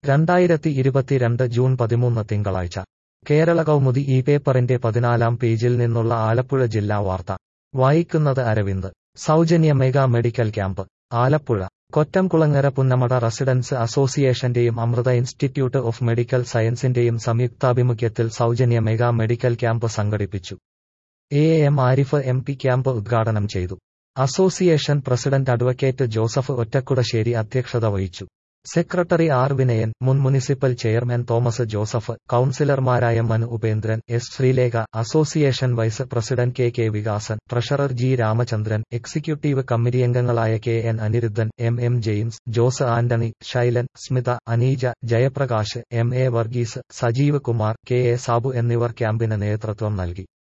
രണ്ടായിരത്തി ഇരുപത്തിരണ്ട് ജൂൺ പതിമൂന്ന് തിങ്കളാഴ്ച കേരള കൗമുദി ഈ പേപ്പറിന്റെ പതിനാലാം പേജിൽ നിന്നുള്ള ആലപ്പുഴ ജില്ലാ വാർത്ത വായിക്കുന്നത് അരവിന്ദ് സൗജന്യ mega medical camp Alappuzha Kottamkulangara Punnamada residents അസോസിയേഷന്റെയും അമൃത ഇൻസ്റ്റിറ്റ്യൂട്ട് ഓഫ് മെഡിക്കൽ സയൻസിന്റെയും സംയുക്താഭിമുഖ്യത്തിൽ സൗജന്യ മെഗാ മെഡിക്കൽ ക്യാമ്പ് സംഘടിപ്പിച്ചു A M Arif M P camp ഉദ്ഘാടനം ചെയ്തു association president advocate Joseph Ottakkudassery അധ്യക്ഷത വഹിച്ചു സെക്രട്ടറി ആർ വിനയൻ മുൻ മുനിസിപ്പൽ ചെയർമാൻ തോമസ് ജോസഫ് കൌൺസിലർമാരായ Manu Upendran S Sreelekha association vice president K K Vikasan treasurer G Ramachandran executive committee അംഗങ്ങളായ K N Aniruddhan M M James Jose Antony Shailan Smitha Aneeja Jayaprakash M A Varghese Sajeev Kumar K A Sabu എന്നിവർ ക്യാമ്പിന് നേതൃത്വം നൽകി